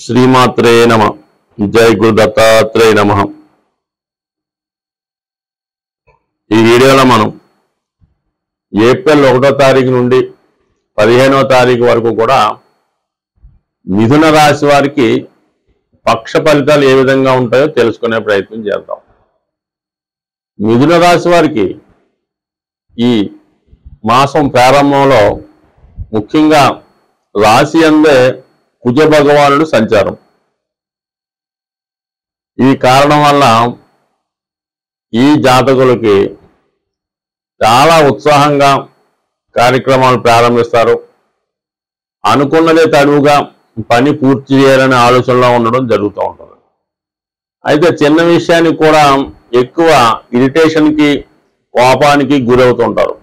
శ్రీమాత్రే నమ జై గురు దత్తాత్రేయ నమ ఈ వీడియోలో మనం ఏప్రిల్ ఒకటో తారీఖు నుండి పదిహేనో తారీఖు వరకు కూడా మిథున రాశి వారికి పక్ష ఫలితాలు ఏ విధంగా ఉంటాయో తెలుసుకునే ప్రయత్నం చేద్దాం మిథున రాశి వారికి ఈ మాసం ప్రారంభంలో ముఖ్యంగా రాశి అందే కుజ భగవానుడు సంచారం ఈ కారణం వల్ల ఈ జాతకులకి చాలా ఉత్సాహంగా కార్యక్రమాలు ప్రారంభిస్తారు అనుకున్నదే తడువుగా పని పూర్తి చేయాలనే ఆలోచనలో ఉండడం జరుగుతూ ఉంటుంది అయితే చిన్న విషయానికి కూడా ఎక్కువ ఇరిటేషన్కి కోపానికి గురవుతుంటారు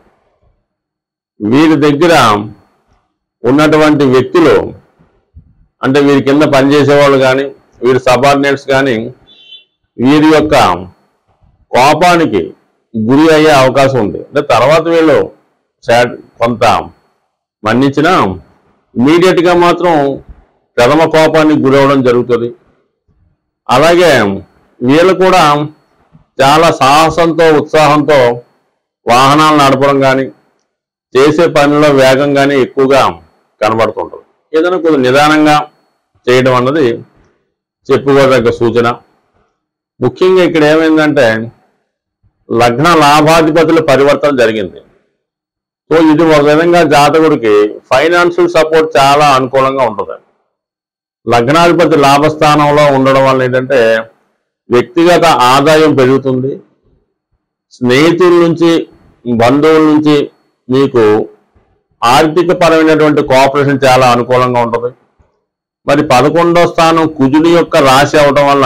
వీరి దగ్గర ఉన్నటువంటి వ్యక్తులు అంటే వీరి కింద పనిచేసేవాళ్ళు కానీ వీరి సబార్డినేట్స్ కానీ వీరి యొక్క కోపానికి గురి అయ్యే అవకాశం ఉంది అంటే తర్వాత వీళ్ళు సాడ్ కొంత మన్నించినా immediate గా మాత్రం ప్రథమ కోపానికి గురవడం జరుగుతుంది అలాగే వీళ్ళు కూడా చాలా సాహసంతో ఉత్సాహంతో వాహనాలు నడపడం కానీ చేసే పనిలో వేగం కానీ ఎక్కువగా కనబడుతుంటుంది ఏదైనా కొంచెం నిదానంగా చేయడం అన్నది చెప్పుకోదగ్గ సూచన ముఖ్యంగా ఇక్కడ ఏమైందంటే లగ్న లాభాధిపతుల పరివర్తన జరిగింది సో ఇది ఒక విధంగా జాతకుడికి ఫైనాన్షియల్ సపోర్ట్ చాలా అనుకూలంగా ఉంటుంది లగ్నాధిపతి లాభస్థానంలో ఉండడం వల్ల ఏంటంటే వ్యక్తిగత ఆదాయం పెరుగుతుంది స్నేహితుల నుంచి బంధువుల నుంచి మీకు ఆర్థిక పరమైనటువంటి కోఆపరేషన్ చాలా అనుకూలంగా ఉంటుంది మరి పదకొండో స్థానం కుజుడి యొక్క రాశి అవడం వల్ల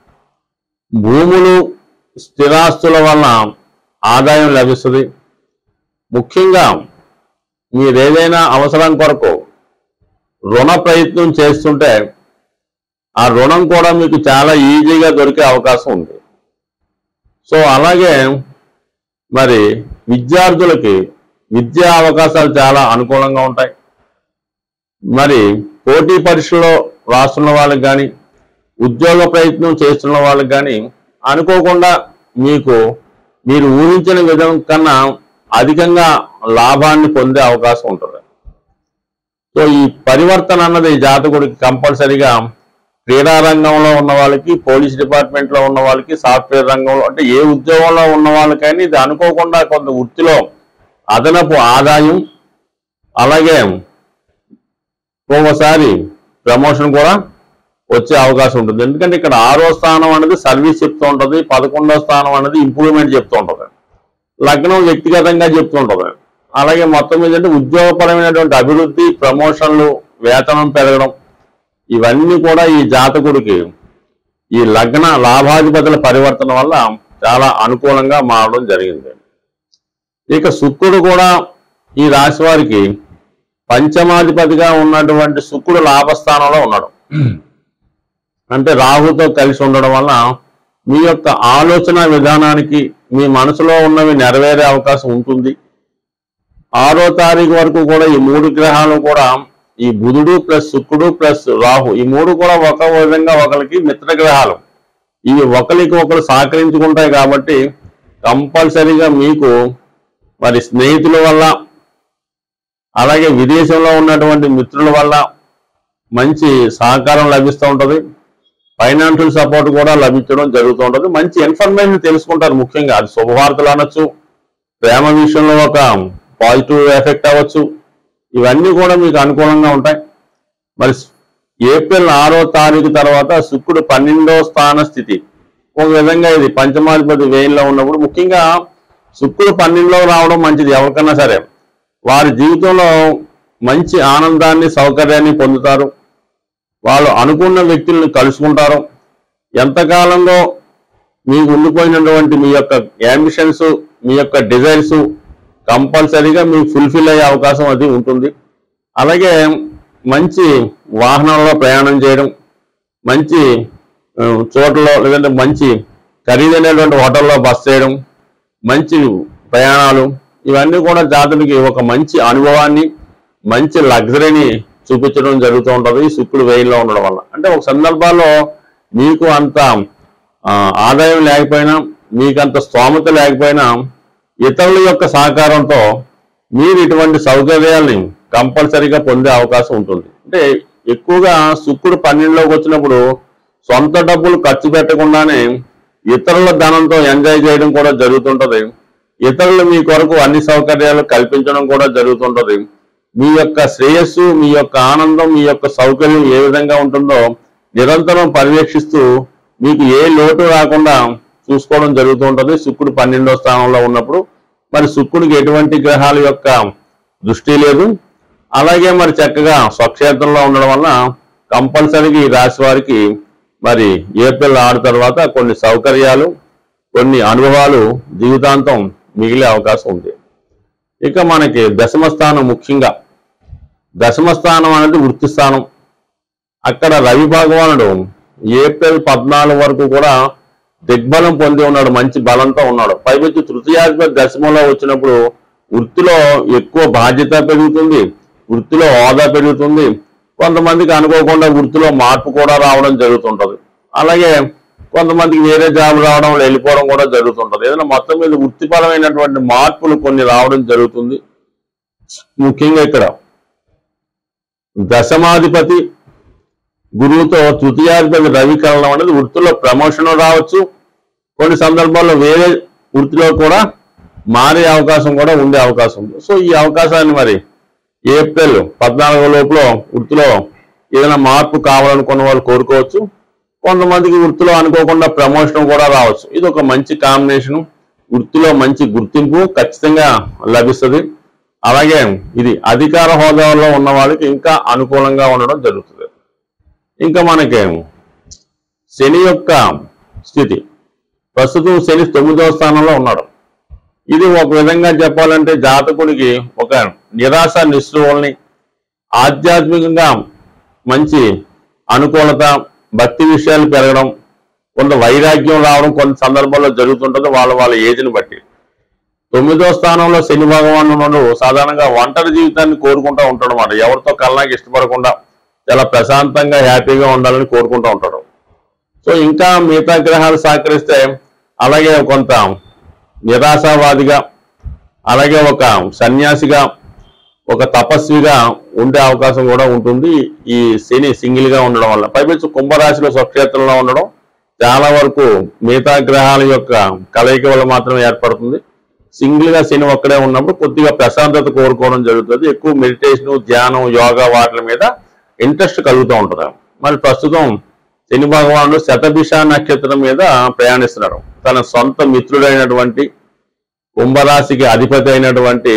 భూములు స్థిరాస్తుల వల్ల ఆదాయం లభిస్తుంది ముఖ్యంగా మీరు ఏదైనా అవసరం కొరకు రుణ ప్రయత్నం చేస్తుంటే ఆ రుణం కూడా మీకు చాలా ఈజీగా దొరికే అవకాశం ఉంది సో అలాగే మరి విద్యార్థులకి విద్యా అవకాశాలు చాలా అనుకూలంగా ఉంటాయి మరి పోటీ పరీక్షలో రాస్తున్న వాళ్ళకి కానీ ఉద్యోగ ప్రయత్నం చేస్తున్న వాళ్ళకి కానీ అనుకోకుండా మీకు మీరు ఊహించిన విధం కన్నా అధికంగా లాభాన్ని పొందే అవకాశం ఉంటుంది సో ఈ పరివర్తన అన్నది జాతకుడికి కంపల్సరిగా క్రీడా రంగంలో ఉన్న వాళ్ళకి పోలీస్ డిపార్ట్మెంట్ లో ఉన్న వాళ్ళకి సాఫ్ట్వేర్ రంగంలో అంటే ఏ ఉద్యోగంలో ఉన్న వాళ్ళకైనా ఇది అనుకోకుండా కొంత వృత్తిలో అదనపు ఆదాయం అలాగే ఒక్కోసారి ప్రమోషన్ కూడా వచ్చే అవకాశం ఉంటుంది ఎందుకంటే ఇక్కడ ఆరో స్థానం అనేది సర్వీస్ చెప్తూ ఉంటుంది పదకొండో స్థానం అనేది ఇంప్రూవ్మెంట్ చెప్తూ ఉంటుంది లగ్నం వ్యక్తిగతంగా చెప్తూ ఉంటుంది అలాగే మొత్తం మీద అంటే ఉద్యోగపరమైనటువంటి అభివృద్ధి ప్రమోషన్లు వేతనం పెరగడం ఇవన్నీ కూడా ఈ జాతకుడికి ఈ లగ్న లాభాధిపతుల పరివర్తన వల్ల చాలా అనుకూలంగా మారడం జరిగింది ఇక శుక్రుడు కూడా ఈ రాశి వారికి పంచమాధిపతిగా ఉన్నటువంటి శుక్రుడు లాభస్థానంలో ఉన్నాడు అంటే రాహుతో కలిసి ఉండడం వల్ల మీ యొక్క ఆలోచన విధానానికి మీ మనసులో ఉన్నవి నెరవేరే అవకాశం ఉంటుంది ఆరో తారీఖు వరకు కూడా ఈ మూడు గ్రహాలు కూడా ఈ బుధుడు ప్లస్ శుక్రుడు ప్లస్ రాహు ఈ మూడు కూడా ఒక విధంగా ఒకరికి మిత్ర గ్రహాలు ఇవి ఒకరికి ఒకరు సహకరించుకుంటాయి కాబట్టి కంపల్సరీగా మీకు మరి స్నేహితుల వల్ల అలాగే విదేశంలో ఉన్నటువంటి మిత్రుల వల్ల మంచి సహకారం లభిస్తూ ఉంటుంది ఫైనాన్షియల్ సపోర్ట్ కూడా లభించడం జరుగుతూ ఉంటుంది మంచి ఇన్ఫర్మేషన్ తెలుసుకుంటారు ముఖ్యంగా అది శుభవార్తలు అనొచ్చు ప్రేమ విషయంలో ఒక పాజిటివ్ ఎఫెక్ట్ అవ్వచ్చు ఇవన్నీ కూడా మీకు అనుకూలంగా ఉంటాయి మరి ఏప్రిల్ ఆరో తారీఖు తర్వాత శుక్రుడు పన్నెండో స్థాన స్థితి ఒక విధంగా ఇది పంచమాధిపతి వేయంలో ఉన్నప్పుడు ముఖ్యంగా శుక్రుడు పన్నెండులో రావడం మంచిది ఎవరికన్నా సరే వారి జీవితంలో మంచి ఆనందాన్ని సౌకర్యాన్ని పొందుతారు వాళ్ళు అనుకున్న వ్యక్తులను కలుసుకుంటారు ఎంతకాలంలో మీకు ఉండిపోయినటువంటి మీ యొక్క యాంబిషన్స్ మీ యొక్క డిజైర్స్ కంపల్సరీగా మీకు ఫుల్ఫిల్ అయ్యే అవకాశం అది ఉంటుంది అలాగే మంచి వాహనంలో ప్రయాణం చేయడం మంచి ఆ, చోట్లలో లేదంటే మంచి ఖరీదైనటువంటి హోటల్లో బస్ చేయడం మంచి ప్రయాణాలు ఇవన్నీ కూడా జాతులకి ఒక మంచి అనుభవాన్ని మంచి లగ్జరీని చూపించడం జరుగుతూ ఉంటుంది శుక్రుడు వెయిల్లో ఉండడం వల్ల అంటే ఒక సందర్భాల్లో మీకు అంత ఆ, ఆదాయం లేకపోయినా మీకు అంత స్తోమత లేకపోయినా ఇతరుల యొక్క సహకారంతో మీరు ఇటువంటి సౌకర్యాల్ని కంపల్సరీగా పొందే అవకాశం ఉంటుంది అంటే ఎక్కువగా శుక్రుడు పన్నెండులోకి వచ్చినప్పుడు సొంత డబ్బులు ఖర్చు పెట్టకుండానే ఇతరుల ధనంతో ఎంజాయ్ చేయడం కూడా జరుగుతుంటది ఇతరులు మీ కొరకు అన్ని సౌకర్యాలు కల్పించడం కూడా జరుగుతుంటది మీ యొక్క శ్రేయస్సు మీ యొక్క ఆనందం మీ యొక్క సౌకర్యం ఏ విధంగా ఉంటుందో నిరంతరం పర్యవేక్షిస్తూ మీకు ఏ లోటు రాకుండా చూసుకోవడం జరుగుతూ ఉంటుంది శుక్రుడు పన్నెండో స్థానంలో ఉన్నప్పుడు మరి శుక్రుడికి ఎటువంటి గ్రహాల యొక్క దృష్టి లేదు అలాగే మరి చక్కగా స్వక్షేత్రంలో ఉండడం వల్ల కంపల్సరీగా ఈ రాశి వారికి మరి ఏప్రిల్ ఆరు తర్వాత కొన్ని సౌకర్యాలు కొన్ని అనుభవాలు జీవితాంతం మిగిలే అవకాశం ఉంది ఇక మనకి దశమ స్థానం ముఖ్యంగా దశమ స్థానం అనేది వృత్తి స్థానం అక్కడ రవి భగవానుడు ఏప్రిల్ పద్నాలుగు వరకు కూడా దిగ్బలం పొంది ఉన్నాడు మంచి బలంతో ఉన్నాడు పైపొచ్చి తృతీయాధిపతి దశమంలో వచ్చినప్పుడు వృత్తిలో ఎక్కువ బాధ్యత పెరుగుతుంది వృత్తిలో హోదా పెరుగుతుంది కొంతమందికి అనుకోకుండా వృత్తిలో మార్పు కూడా రావడం జరుగుతుంటది అలాగే కొంతమందికి వేరే జాబ్ రావడం వెళ్ళిపోవడం కూడా జరుగుతుంటది ఏదైనా మొత్తం మీద వృత్తిపరమైనటువంటి మార్పులు కొన్ని రావడం జరుగుతుంది ముఖ్యంగా ఇక్కడ దశమాధిపతి గురువుతో తృతీయాధిపతి రవి కలనం అనేది వృత్తిలో ప్రమోషన్ రావచ్చు కొన్ని సందర్భాల్లో వేరే వృత్తిలో కూడా మారే అవకాశం కూడా ఉండే అవకాశం ఉంది సో ఈ అవకాశాన్ని మరి ఏప్రిల్ పద్నాలుగో లోపల వృత్తిలో ఏదైనా మార్పు కావాలనుకున్న వాళ్ళు కోరుకోవచ్చు కొంతమందికి వృత్తిలో అనుకోకుండా ప్రమోషన్ కూడా రావచ్చు ఇది ఒక మంచి కాంబినేషన్ వృత్తిలో మంచి గుర్తింపు ఖచ్చితంగా లభిస్తుంది అలాగే ఇది అధికార హోదాలో ఉన్న వాళ్ళకి ఇంకా అనుకూలంగా ఉండడం జరుగుతుంది ఇంకా మనకి శని యొక్క స్థితి ప్రస్తుతం శని తొమ్మిదవ స్థానంలో ఉన్నాడు ఇది ఒక విధంగా చెప్పాలంటే జాతకుడికి ఒక నిరాశ నిస్పృహల్ని ఆధ్యాత్మికంగా మంచి అనుకూలత భక్తి విషయాలు పెరగడం కొంత వైరాగ్యం రావడం కొన్ని సందర్భాల్లో జరుగుతుంటుంది వాళ్ళ వాళ్ళ ఏజ్ని బట్టి తొమ్మిదో స్థానంలో శని భగవానుడు సాధారణంగా ఒంటరి జీవితాన్ని కోరుకుంటూ ఉంటాడు అన్నమాట ఎవరితో కలనాకి ఇష్టపడకుండా చాలా ప్రశాంతంగా హ్యాపీగా ఉండాలని కోరుకుంటూ ఉంటాడు సో ఇంకా మిగతా గ్రహాలు సహకరిస్తే అలాగే కొంత నిరాశావాదిగా అలాగే ఒక సన్యాసిగా ఒక తపస్విగా ఉండే అవకాశం కూడా ఉంటుంది ఈ శని సింగిల్ గా ఉండడం వల్ల పైపెచ్చు కుంభరాశిలో స్వక్షేత్రంలో ఉండడం చాలా వరకు మిగతా గ్రహాల యొక్క కలయిక వల్ల మాత్రమే ఏర్పడుతుంది సింగిల్ గా శని ఒక్కడే ఉన్నప్పుడు కొద్దిగా ప్రశాంతత కోరుకోవడం జరుగుతుంది ఎక్కువ మెడిటేషన్ ధ్యానం యోగా వాటి మీద ఇంట్రెస్ట్ కలుగుతూ ఉంటుంది మరి ప్రస్తుతం శని భగవానుడు శతభిష నక్షత్రం మీద ప్రయాణిస్తున్నాడు తన సొంత మిత్రుడైనటువంటి కుంభరాశికి అధిపతి అయినటువంటి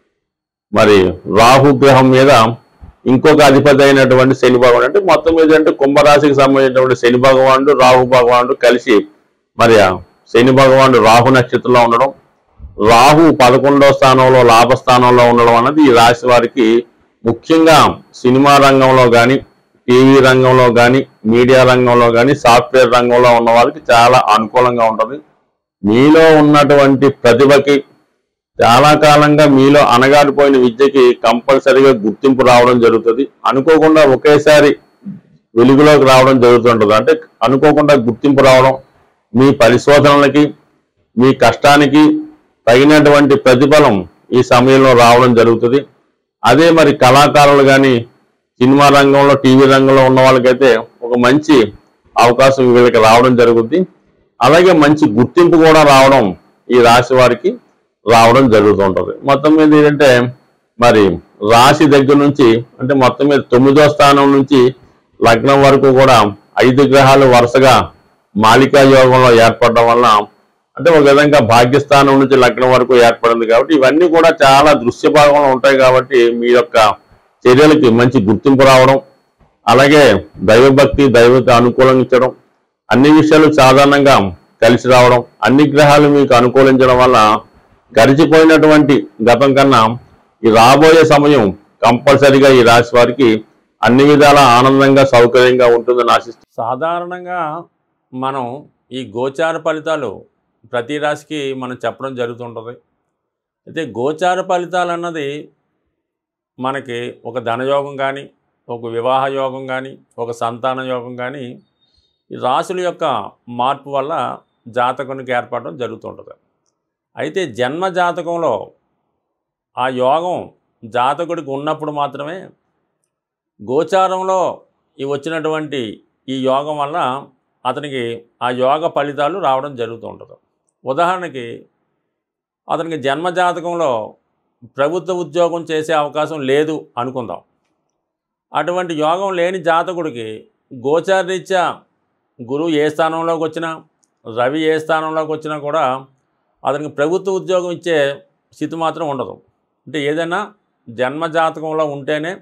మరి రాహు గ్రహం మీద ఇంకొక అధిపతి అయినటువంటి శని భగవానుడు అంటే మొత్తం మీద అంటే కుంభరాశికి సంబంధించినటువంటి శని భగవానుడు రాహు భగవానుడు కలిసి మరి ఆ శని భగవానుడు రాహు నక్షత్రంలో ఉండడం రాహు పదకొండవ స్థానంలో లాభస్థానంలో ఉండడం అన్నది ఈ రాశి వారికి ముఖ్యంగా సినిమా రంగంలో కానీ టీవీ రంగంలో కానీ మీడియా రంగంలో కానీ సాఫ్ట్వేర్ రంగంలో ఉన్న వాళ్ళకి చాలా అనుకూలంగా ఉంటుంది మీలో ఉన్నటువంటి ప్రతిభకి చాలా కాలంగా మీలో అనగాడిపోయిన విద్యకి కంపల్సరీగా గుర్తింపు రావడం జరుగుతుంది అనుకోకుండా ఒకేసారి వెలుగులోకి రావడం జరుగుతుంటుంది అంటే అనుకోకుండా గుర్తింపు రావడం మీ పరిశోధనలకి మీ కష్టానికి తగినటువంటి ప్రతిఫలం ఈ సమయంలో రావడం జరుగుతుంది అదే మరి కళాకారులు కానీ సినిమా రంగంలో టీవీ రంగంలో ఉన్న వాళ్ళకైతే ఒక మంచి అవకాశం వీళ్ళకి రావడం జరుగుద్ది అలాగే మంచి గుర్తింపు కూడా రావడం ఈ రాశి వారికి రావడం జరుగుతుంటది మొత్తం మీద ఏంటంటే మరి రాశి దగ్గర నుంచి అంటే మొత్తం మీద తొమ్మిదో స్థానం నుంచి లగ్నం వరకు కూడా ఐదు గ్రహాలు వరుసగా మాలికా యోగంలో ఏర్పడడం వల్ల అంటే ఒక విధంగా భాగ్యస్థానం నుంచి లగ్నం వరకు ఏర్పడింది కాబట్టి ఇవన్నీ కూడా చాలా దృశ్య భాగంలో ఉంటాయి కాబట్టి మీ యొక్క చర్యలకి మంచి గుర్తింపు రావడం అలాగే దైవభక్తి దైవత అనుకూలించడం అన్ని విషయాలు సాధారణంగా కలిసి రావడం అన్ని గ్రహాలు మీకు అనుకూలించడం వల్ల గడిచిపోయినటువంటి గతం కన్నా ఈ రాబోయే సమయం కంపల్సరిగా ఈ రాశి వారికి అన్ని విధాల ఆనందంగా సౌకర్యంగా ఉంటుందని ఆశిస్తున్నాను సాధారణంగా మనం ఈ గోచార ఫలితాలు ప్రతి రాశికి మనం చెప్పడం జరుగుతుంటుంది అయితే గోచార ఫలితాలు అన్నది మనకి ఒక ధనయోగం కానీ ఒక వివాహ యోగం కానీ ఒక సంతాన యోగం కానీ ఈ రాశుల యొక్క మార్పు వల్ల జాతకునికి ఏర్పడడం జరుగుతుంటుంది అయితే జన్మ జాతకంలో ఆ యోగం జాతకుడికి ఉన్నప్పుడు మాత్రమే గోచారంలో ఈ వచ్చినటువంటి ఈ యోగం వల్ల అతనికి ఆ యోగ ఫలితాలు రావడం జరుగుతూ ఉంటుంది ఉదాహరణకి అతనికి జన్మ జాతకంలో ప్రభుత్వ ఉద్యోగం చేసే అవకాశం లేదు అనుకుందాం అటువంటి యోగం లేని జాతకుడికి గోచారరీత్యా గురువు ఏ స్థానంలోకి వచ్చినా రవి ఏ స్థానంలోకి వచ్చినా కూడా అతనికి ప్రభుత్వ ఉద్యోగం ఇచ్చే స్థితి మాత్రం ఉండదు అంటే ఏదైనా జన్మ జాతకంలో ఉంటేనే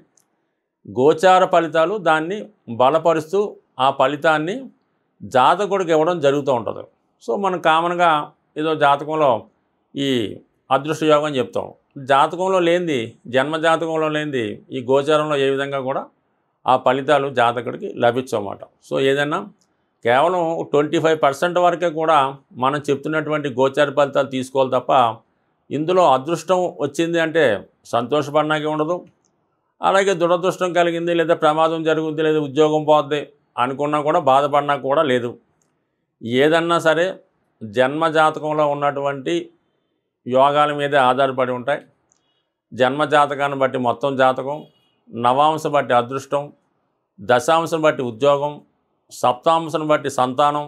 గోచార ఫలితాలు దాన్ని బలపరుస్తూ ఆ ఫలితాన్ని జాతకుడికి ఇవ్వడం జరుగుతూ ఉంటుంది సో మనం కామన్గా ఏదో జాతకంలో ఈ అదృష్ట యోగం చెప్తాం జాతకంలో లేనిది జన్మ జాతకంలో లేనిది ఈ గోచారంలో ఏ విధంగా కూడా ఆ ఫలితాలు జాతకుడికి లభించమాట సో ఏదైనా కేవలం ట్వంటీ ఫైవ్ పర్సెంట్ వరకే కూడా మనం చెప్తున్నటువంటి గోచార ఫలితాలు తీసుకోవాలి తప్ప ఇందులో అదృష్టం వచ్చింది అంటే సంతోషపడడానికి ఉండదు అలాగే దురదృష్టం కలిగింది లేదా ప్రమాదం జరుగుద్ది లేదా ఉద్యోగం పోద్ది అనుకున్నా కూడా బాధపడినా కూడా లేదు ఏదన్నా సరే జన్మ జాతకంలో ఉన్నటువంటి యోగాల మీదే ఆధారపడి ఉంటాయి జన్మ జాతకాన్ని బట్టి మొత్తం జాతకం నవాంశ బట్టి అదృష్టం దశాంశం బట్టి ఉద్యోగం సప్తాంశం బట్టి సంతానం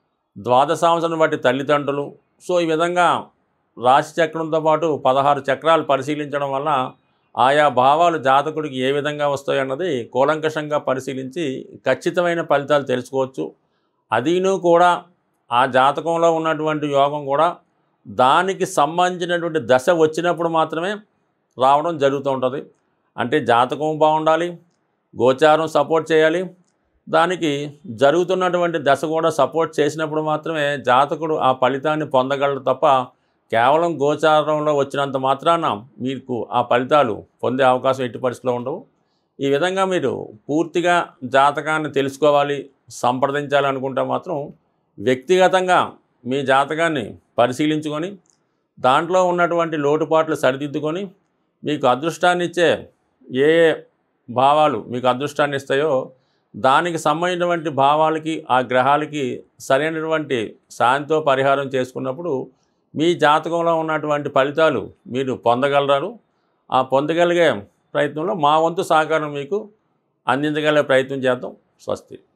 ద్వాదశాంశం బట్టి తల్లిదండ్రులు సో ఈ విధంగా రాశి చక్రంతో పాటు పదహారు చక్రాలు పరిశీలించడం వల్ల ఆయా భావాలు జాతకుడికి ఏ విధంగా వస్తాయన్నది కూలంకషంగా పరిశీలించి ఖచ్చితమైన ఫలితాలు తెలుసుకోవచ్చు అదీను కూడా ఆ జాతకంలో ఉన్నటువంటి యోగం కూడా దానికి సంబంధించినటువంటి దశ వచ్చినప్పుడు మాత్రమే రావడం జరుగుతూ ఉంటుంది అంటే జాతకం బాగుండాలి గోచారం సపోర్ట్ చేయాలి దానికి జరుగుతున్నటువంటి దశ కూడా సపోర్ట్ చేసినప్పుడు మాత్రమే జాతకుడు ఆ ఫలితాన్ని పొందగలడు తప్ప కేవలం గోచారంలో వచ్చినంత మాత్రాన మీకు ఆ ఫలితాలు పొందే అవకాశం ఎట్టి పరిస్థితిలో ఉండవు ఈ విధంగా మీరు పూర్తిగా జాతకాన్ని తెలుసుకోవాలి సంప్రదించాలి అనుకుంటే మాత్రం వ్యక్తిగతంగా మీ జాతకాన్ని పరిశీలించుకొని దాంట్లో ఉన్నటువంటి లోటుపాట్లు సరిదిద్దుకొని మీకు అదృష్టాన్ని ఇచ్చే ఏ ఏ భావాలు మీకు అదృష్టాన్ని ఇస్తాయో దానికి సంబంధించినటువంటి భావాలకి ఆ గ్రహాలకి సరైనటువంటి శాంతితో పరిహారం చేసుకున్నప్పుడు మీ జాతకంలో ఉన్నటువంటి ఫలితాలు మీరు పొందగలరు ఆ పొందగలిగే ప్రయత్నంలో మా వంతు సహకారం మీకు అందించగలిగే ప్రయత్నం చేద్దాం స్వస్తి